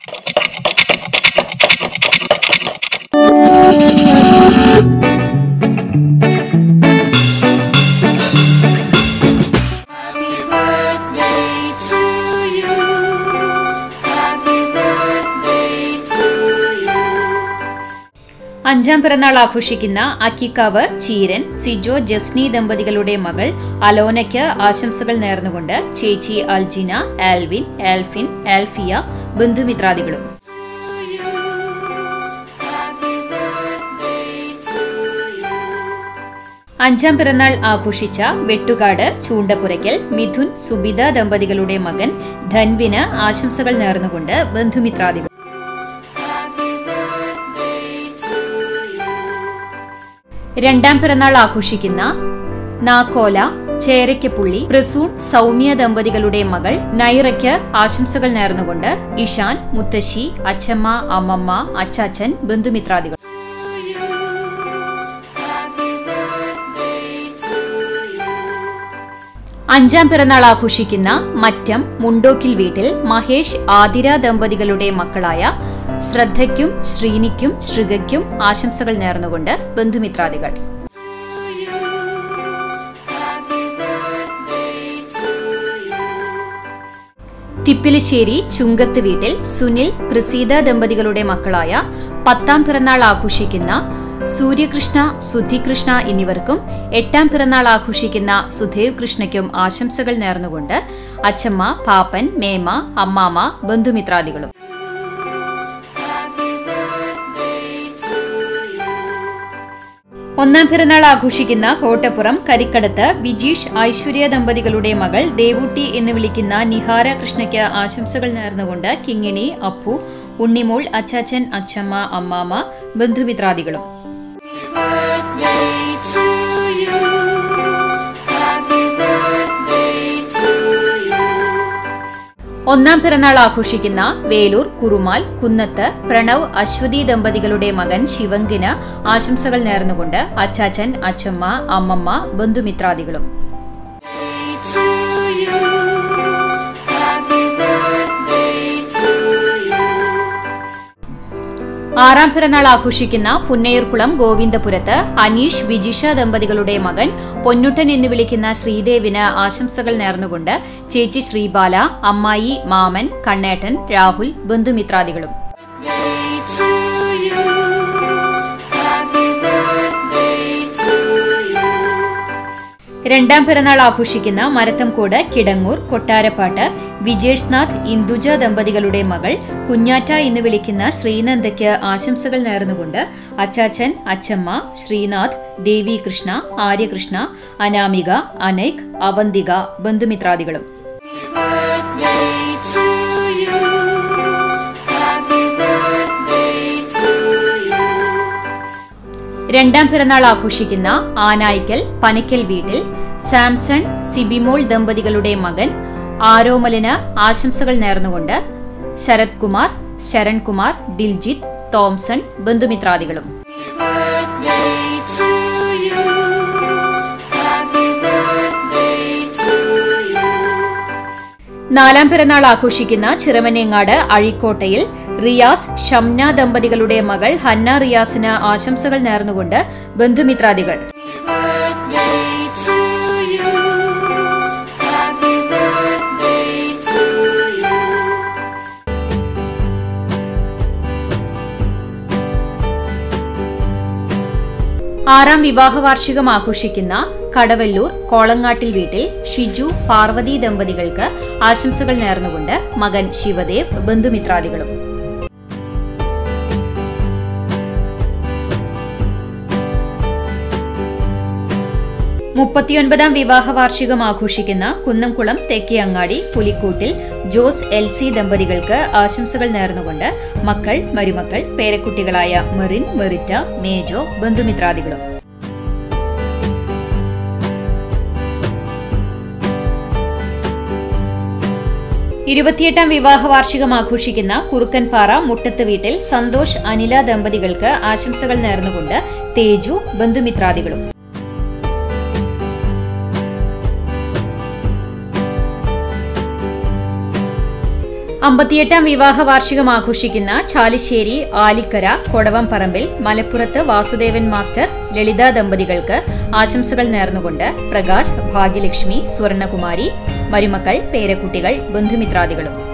Happy birthday to you. Happy birthday to you. അഞ്ചാം പിറന്നാൾ ആഘോഷിക്കുന്ന അക്കിക്കാവ് ചീരൻ സിജോ ജസ്നി ദമ്പതികളുടെ മകൾ അലോനയ്ക്ക് ആശംസകൾ നേർന്നുകൊണ്ട് ചേച്ചി അൽജിന ആൽവിൻ ആൽഫിൻ ആൽഫിയ ബന്ധുമിത്രാദികളും Happy birthday to you. അഞ്ചാം പിറന്നാൾ ആഘോഷിച്ച വെട്ടുകാട് ചൂണ്ടപ്പുരയ്ക്കൽ മിഥുൻ സുബിത ദമ്പതികളുടെ മകൻ ധൻവിന് ആശംസകൾ നേർന്നുകൊണ്ട് ബന്ധുമിത്രാദികൾ Happy birthday to you. രണ്ടാം പിറന്നാൾ ആഘോഷിക്കുന്ന നാക്കോല ചേരയ്ക്കപ്പുള്ളി പ്രസൂൺ സൗമ്യ ദമ്പതികളുടെ മകൾ നൈറയ്ക്ക് ആശംസകൾ നേർന്നുകൊണ്ട് ഇഷാൻ മുത്തശ്ശി അച്ചമ്മ അമ്മമ്മ അച്ചാച്ചൻ ബന്ധുമിത്രാദികൾ Happy birthday to you. അഞ്ചാം പിറന്നാൾ ആഘോഷിക്കുന്ന മറ്റം മുണ്ടോക്കിൽ വീട്ടിൽ മഹേഷ് ആതിര ദമ്പതികളുടെ മക്കളായ ശ്രദ്ധയ്ക്കും ശ്രീനിക്കും ശ്രീകയ്ക്കും ആശംസകൾ നേർന്നുകൊണ്ട് ബന്ധുമിത്രാദികൾ Happy birthday to you. തിപ്പിലിശ്ശേരി ചുങ്കത്ത് വീട്ടിൽ സുനിൽ പ്രസീത ദമ്പതികളുടെ മക്കളായ പത്താം പിറന്നാൾ ആഘോഷിക്കുന്ന സൂര്യകൃഷ്ണ സുധികൃഷ്ണ എന്നിവർക്കും എട്ടാം പിറന്നാൾ ആഘോഷിക്കുന്ന സുധേവ് കൃഷ്ണയ്ക്കും ആശംസകൾ നേർന്നുകൊണ്ട് അച്ചമ്മ പാപ്പൻ മേമ അമ്മാമ ബന്ധുമിത്രാദികളും Happy birthday to you. ഒന്നാം പിറന്നാൾ ആഘോഷിക്കുന്ന കോട്ടപ്പുറം കരിക്കടത്ത് വിജീഷ് ഐശ്വര്യ ദമ്പതികളുടെ മകൾ ദേവൂട്ടി എന്ന് വിളിക്കുന്ന നിഹാര കൃഷ്ണയ്ക്ക് ആശംസകൾ നേർന്നുകൊണ്ട് കിങ്ങിണി അപ്പു ഉണ്ണിമോൾ അച്ചാച്ചൻ അച്ചമ്മ അമ്മാമ ബന്ധുമിത്രാദികളും birthday to you. Happy birthday to you. ഒന്നാം പിറന്നാൾ ആഘോഷിക്കുന്ന വേലൂർ കുറുമാൽ കുന്നത്ത് പ്രണവ് അശ്വതി ദമ്പതികളുടെ മകൻ ശിവങ്കിന് ആശംസകൾ നേർന്നുകൊണ്ട് അച്ചാച്ചൻ അച്ചമ്മ അമ്മമ്മ ബന്ധുമിത്രാദികളും Birthday to you. Happy birthday to you. ആറാം പിറന്നാൾ ആഘോഷിക്കുന്ന പുന്നയൂർക്കുളം ഗോവിന്ദപുരത്ത് അനീഷ് വിജിഷ ദമ്പതികളുടെ മകൻ പൊന്നുട്ടൻ എന്ന് വിളിക്കുന്ന ശ്രീദേവിന് ആശംസകൾ നേർന്നുകൊണ്ട് ചേച്ചി ശ്രീബാല അമ്മായി മാമൻ കണ്ണേട്ടൻ Rahul ബന്ധുമിത്രാദികളും Birthday to you. Happy birthday to you. രണ്ടാം പിറന്നാൾ ആഘോഷിക്കുന്ന മരത്തംകോട് കിടങ്ങൂർ കൊട്ടാരപ്പാട്ട് വിജേഷ്നാഥ് ഇന്ദുജ ദമ്പതികളുടെ മകൾ കുഞ്ഞാറ്റ എന്ന് വിളിക്കുന്ന ശ്രീനന്ദയ്ക്ക് ആശംസകൾ നേർന്നുകൊണ്ട് അച്ചാച്ചൻ അച്ചമ്മ ശ്രീനാഥ് ദേവി Krishna ആര്യകൃഷ്ണ Anamika അനേക് Avanthika ബന്ധുമിത്രാദികളും Birthday to you. Happy birthday to you. രണ്ടാം പിറന്നാൾ ആഘോഷിക്കുന്ന ആനായിക്കൽ പനക്കൽ വീട്ടിൽ സാംസൺ സിബിമോൾ ദമ്പതികളുടെ മകൻ ആരോമലിന് ആശംസകൾ നേർന്നുകൊണ്ട് ശരത് കുമാർ ശരൺകുമാർ ദിൽജിത്ത് തോംസൺ ബന്ധുമിത്രാദികളും Birthday to you. Happy birthday to you. നാലാം പിറന്നാൾ ആഘോഷിക്കുന്ന ചിറമനേങ്ങാട് അഴീക്കോട്ടയിൽ റിയാസ് ഷംന ദമ്പതികളുടെ മകൾ ഹന്ന റിയാസിന് ആശംസകൾ നേർന്നുകൊണ്ട് ബന്ധുമിത്രാദികൾ Birthday to you. Happy birthday to you. ആറാം വിവാഹ വാർഷികം ആഘോഷിക്കുന്ന കടവല്ലൂർ കോളങ്ങാട്ടിൽ വീട്ടിൽ ഷിജു പാർവതി ദമ്പതികൾക്ക് ആശംസകൾ നേർന്നുകൊണ്ട് മകൻ ശിവദേവ് ബന്ധുമിത്രാദികളും മുപ്പത്തിയൊൻപതാം വിവാഹ വാർഷികം ആഘോഷിക്കുന്ന കുന്നംകുളം തെക്കിയങ്ങാടി പുലിക്കൂട്ടിൽ ജോസ് എൽ സി ദമ്പതികൾക്ക് ആശംസകൾ നേർന്നുകൊണ്ട് മക്കൾ മരുമക്കൾ പേരക്കുട്ടികളായ മെറിൻ മെറിറ്റ മേജോ ബന്ധുമിത്രാദികളും ഇരുപത്തിയെട്ടാം വിവാഹ വാർഷികം ആഘോഷിക്കുന്ന കുറുക്കൻപാറ മുട്ടത്ത് വീട്ടിൽ സന്തോഷ് അനില ദമ്പതികൾക്ക് ആശംസകൾ നേർന്നുകൊണ്ട് തേജു ബന്ധുമിത്രാദികളും അമ്പത്തിയെട്ടാം വിവാഹ വാർഷികം ആഘോഷിക്കുന്ന ചാലിശ്ശേരി ആലിക്കര കൊടവം പറമ്പിൽ മലപ്പുറത്ത് വാസുദേവൻ മാസ്റ്റർ ലളിത ദമ്പതികൾക്ക് ആശംസകൾ നേർന്നുകൊണ്ട് പ്രകാശ് ഭാഗ്യലക്ഷ്മി സ്വർണകുമാരി മരുമക്കൾ പേരക്കുട്ടികൾ ബന്ധുമിത്രാദികളും